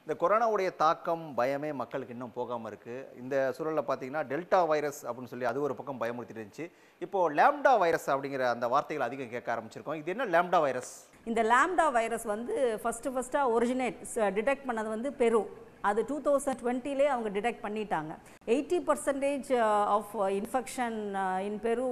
இந்த கொரோனாவுடைய தாக்கம் பயமே மக்களுக்கு இன்னும் போகாமல் இருக்குது இந்த சூழலில் பார்த்தீங்கன்னா டெல்டா வைரஸ் அப்படின்னு சொல்லி அது ஒரு பக்கம் பயமுறுத்திட்டு இருந்துச்சு இப்போது லேம்டா வைரஸ் அப்படிங்கிற அந்த வார்த்தைகள் அதிகம் கேட்க ஆரம்பிச்சிருக்கோம் இது என்ன லேம்டா வைரஸ் இந்த லாம்டா வைரஸ் வந்து ஃபஸ்ட்டு ஃபஸ்ட்டாக ஒரிஜினேட் டிடெக்ட் பண்ணது வந்து பெரு அது டூ தௌசண்ட் டுவெண்ட்டிலே அவங்க டிடெக்ட் பண்ணிட்டாங்க eighty percentage of infection in Peru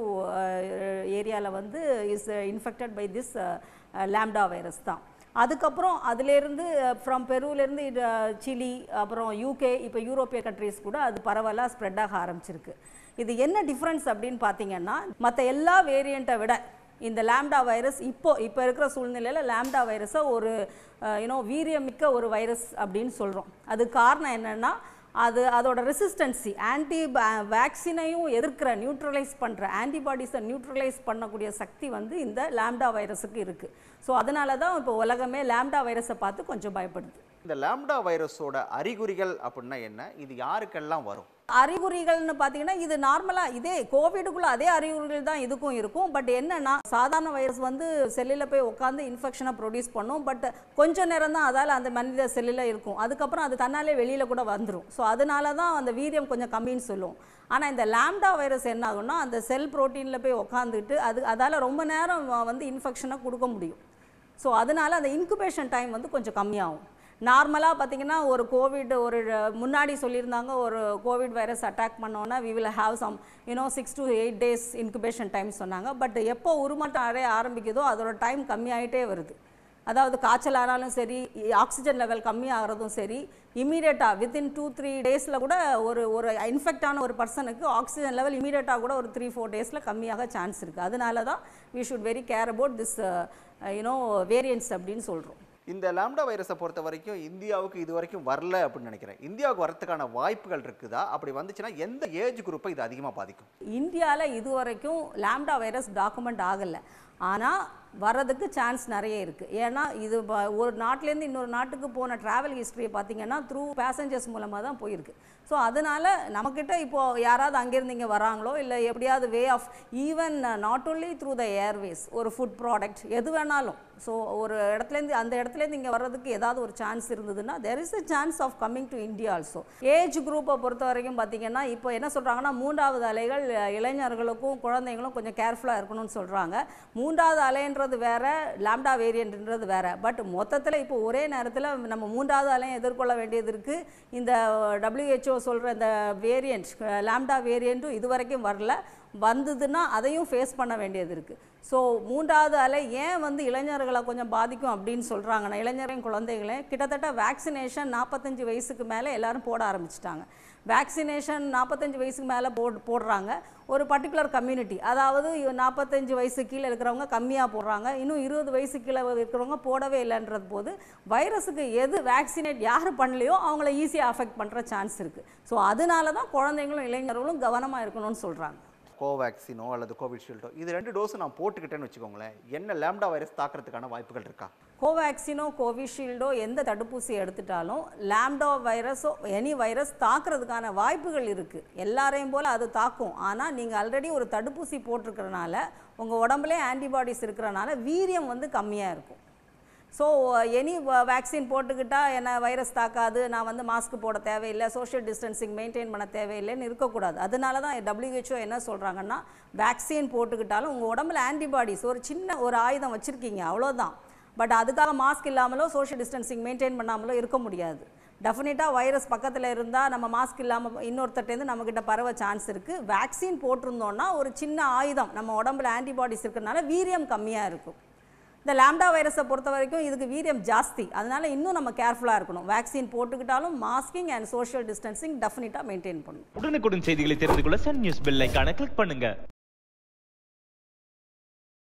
ஏரியாவில் வந்து is infected by this lambda virus தான் அதுக்கப்புறம் அதுலேருந்து ஃப்ரம் பெருவிலேருந்து இது சிலி அப்புறம் யூகே இப்போ யூரோப்பிய கண்ட்ரீஸ் கூட அது பரவலாக ஸ்ப்ரெட் ஆக ஆரம்பிச்சிருக்கு இது என்ன டிஃப்ரென்ஸ் அப்படின்னு பார்த்தீங்கன்னா மற்ற எல்லா வேரியண்ட்டை விட இந்த லாம்டா வைரஸ் இப்போ இப்போ இருக்கிற சூழ்நிலையில் லாம்டா வைரஸை ஒரு யூனோ வீரியமிக்க ஒரு வைரஸ் அப்படின்னு சொல்கிறோம் அது காரணம் என்னென்னா அது அதோட ரெசிஸ்டன்சி ஆன்டி வேக்சினையும் எதிர்க்கிற நியூட்ரலைஸ் பண்ணுற ஆன்டிபாடிஸை நியூட்ரலைஸ் பண்ணக்கூடிய சக்தி வந்து இந்த லாம்டா வைரஸுக்கு இருக்குது ஸோ அதனால தான் இப்போ உலகமே லாம்டா வைரஸை பார்த்து கொஞ்சம் பயப்படுது இந்த லாம்டா வைரஸோட அறிகுறிகள் அப்படின்னா என்ன இது யாருக்கெல்லாம் வரும் அறிகுறிகள்னு பார்த்தீங்கன்னா இது நார்மலாக இதே கோவிடுக்குள்ள அதே அறிகுறிகள் தான் இதுக்கும் இருக்கும் பட் என்னன்னா சாதாரண வைரஸ் வந்து செல்லில் போய் உட்காந்து இன்ஃபெக்ஷனை ப்ரொடியூஸ் பண்ணும் பட் கொஞ்ச நேரம் தான் அதால் அந்த மனித செல்லில் இருக்கும் அதுக்கப்புறம் அது தன்னாலே வெளியில் கூட வந்துடும் ஸோ அதனால தான் அந்த வீரியம் கொஞ்சம் கம்மின்னு சொல்லுவோம் ஆனால் இந்த லாம்டா வைரஸ் என்ன ஆகும்னா அந்த செல் ப்ரோட்டீனில் போய் உட்காந்துட்டு அது அதால் ரொம்ப நேரம் வந்து இன்ஃபெக்ஷனை கொடுக்க முடியும் ஸோ அதனால அந்த இன்குபேஷன் டைம் வந்து கொஞ்சம் கம்மியாகும் நார்மலாக பார்த்தீங்கன்னா ஒரு கோவிட் ஒரு முன்னாடி சொல்லியிருந்தாங்க ஒரு கோவிட் வைரஸ் அட்டாக் பண்ணோன்னா we will have some you know six to eight days incubation time சொன்னாங்க பட் எப்போ உருமாட்டம் அடைய ஆரம்பிக்குதோ அதோட டைம் கம்மியாயிட்டே வருது அதாவது காய்ச்சல் ஆனாலும் சரி ஆக்சிஜன் லெவல் கம்மியாகிறதும் சரி இமீடியட்டாக வித்தின் டூ த்ரீ டேஸில் கூட ஒரு ஒரு இன்ஃபெக்ட் ஆன ஒரு பர்சனுக்கு ஆக்சிஜன் லெவல் இமீடியட்டாக கூட ஒரு த்ரீ ஃபோர் டேஸில் கம்மியாக சான்ஸ் இருக்குது அதனால தான் we should very care about this you know variants அப்படின்னு சொல்கிறோம் இந்த லாம்டா வைரஸை பொறுத்த வரைக்கும் இந்தியாவுக்கு இது வரைக்கும் வரல அப்படின்னு நினைக்கிறேன் இந்தியாவுக்கு வரதுக்கான வாய்ப்புகள் இருக்குதா அப்படி வந்துச்சுன்னா எந்த ஏஜ் குரூப்பை இது அதிகமாக பாதிக்கும் இந்தியாவில் இது வரைக்கும் லாம்டா வைரஸ் டாக்குமெண்ட் ஆகலை ஆனால் வர்றதுக்கு சான்ஸ் நிறைய இருக்குது ஏன்னா இது ப- ஒரு நாட்டிலேருந்து இன்னொரு நாட்டுக்கு போன ட்ராவல் ஹிஸ்ட்ரியை பார்த்தீங்கன்னா த்ரூ பேசஞ்சர்ஸ் மூலமாக தான் போயிருக்கு ஸோ அதனால் நம்மக்கிட்ட இப்போது யாராவது அங்கேருந்து இங்கே வராங்களோ இல்லை எப்படியாவது way of even not only through the airways ஒரு ஃபுட் ப்ராடக்ட் எது வேணாலும் ஸோ ஒரு இடத்துலேருந்து அந்த இடத்துலேருந்து இங்கே வர்றதுக்கு ஏதாவது ஒரு சான்ஸ் இருந்ததுன்னா there is a chance of coming to India also age குரூப்பை பொறுத்த வரைக்கும் பார்த்தீங்கன்னா இப்போ என்ன சொல்கிறாங்கன்னா மூன்றாவது அலைகள் அஹ், இளைஞர்களுக்கும் குழந்தைங்களும் கொஞ்சம் கேர்ஃபுல்லாக இருக்கணும்னு சொல்கிறாங்க மூன்றாவது அலைன்றது வேற லாம்டா வேரியன்ட்ன்றது வேற பட் மொத்தத்தில் இப்போ ஒரே நேரத்தில் நம்ம மூன்றாவது அலையை எதிர்கொள்ள வேண்டியது இருக்குது இந்த WHO சொல்கிற இந்த வேரியன்ட் லாம்டா வேரியண்ட்டும் இது வரைக்கும் வரல வந்ததுன்னா அதையும் ஃபேஸ் பண்ண வேண்டியது இருக்குது ஸோ மூன்றாவது அலை ஏன் வந்து இளைஞர்களை கொஞ்சம் பாதிக்கும் அப்படின்னு சொல்கிறாங்கன்னா இளைஞரையும் குழந்தைகளையும் கிட்டத்தட்ட வேக்சினேஷன் நாற்பத்தஞ்சு வயசுக்கு மேலே எல்லாரும் போட ஆரம்பிச்சிட்டாங்க வேக்சினேஷன் நாற்பத்தஞ்சு வயசுக்கு மேலே போட் போடுறாங்க ஒரு பர்டிகுலர் கம்யூனிட்டி அதாவது நாற்பத்தஞ்சு வயசு கீழே இருக்கிறவங்க கம்மியாக போடுறாங்க இன்னும் இருபது வயசு கீழே இருக்கிறவங்க போடவே இல்லைன்றது போது வைரஸுக்கு எது வேக்சினேட் யார் பண்ணலையோ அவங்கள ஈஸியாக அஃபெக்ட் பண்ணுற சான்ஸ் இருக்குது ஸோ அதனால தான் குழந்தைங்களும் இளைஞர்களும் கவனமாக இருக்கணும்னு சொல்கிறாங்க கோவேக்சினோ அல்லது கோவிஷீல்டோ இது ரெண்டு டோஸ் நான் போட்டுக்கிட்டேன்னு வச்சுக்கோங்களேன் என்ன லாம்டா வைரஸ் தாக்குறதுக்கான வாய்ப்புகள் இருக்கா கோவேக்சினோ கோவிஷீல்டோ எந்த தடுப்பூசி எடுத்துட்டாலும் லாம்டோ வைரஸோ எனி வைரஸ் தாக்குறதுக்கான வாய்ப்புகள் இருக்குது எல்லாரையும் போல் அது தாக்கும் ஆனால் நீங்கள் ஆல்ரெடி ஒரு தடுப்பூசி போட்டிருக்கிறனால உங்கள் உடம்புலே ஆன்டிபாடிஸ் இருக்கிறனால வீரியம் வந்து கம்மியாக இருக்கும் ஸோ எனி வேக்சின் போட்டுக்கிட்டால் என்ன வைரஸ் தாக்காது நான் வந்து மாஸ்க் போட தேவையில்லை சோஷியல் டிஸ்டன்சிங் மெயின்டைன் பண்ண தேவையில்லைன்னு இருக்கக்கூடாது அதனால தான் WHO என்ன சொல்கிறாங்கன்னா வேக்சின் போட்டுக்கிட்டாலும் உங்கள் உடம்புல ஆன்டிபாடிஸ் ஒரு சின்ன ஒரு ஆயுதம் வச்சுருக்கீங்க அவ்வளோதான் பட் அதுக்காக மாஸ்க் இல்லாமலோ சோஷியல் டிஸ்டன்சிங் மெயின்டைன் பண்ணாமலோ இருக்க முடியாது டெஃபினட்டாக வைரஸ் பக்கத்தில் இருந்தால் நம்ம மாஸ்க் இல்லாமல் இன்னொருத்தட்டேருந்து நம்மக்கிட்ட பரவ சான்ஸ் இருக்குது வேக்சின் போட்டிருந்தோன்னா ஒரு சின்ன ஆயுதம் நம்ம உடம்புல ஆன்டிபாடிஸ் இருக்கிறனால வீரியம் கம்மியாக இருக்கும் இந்த லாம்டா வைரஸை பொறுத்த வரைக்கும் இதுக்கு வீரியம் ஜாஸ்தி அதனால இன்னும் நம்ம கேர்ஃபுல்லாக இருக்கணும் வேக்சின் போட்டுக்கிட்டாலும் மாஸ்கிங் அண்ட் சோஷியல் டிஸ்டன்சிங் டெஃபினட்டாக மெயின்டைன் பண்ணணும் உடனுக்குடன் செய்திகளை தெரிந்து கொள்ள சன் நியூஸ் பெல் ஐகானை கிளிக் பண்ணுங்க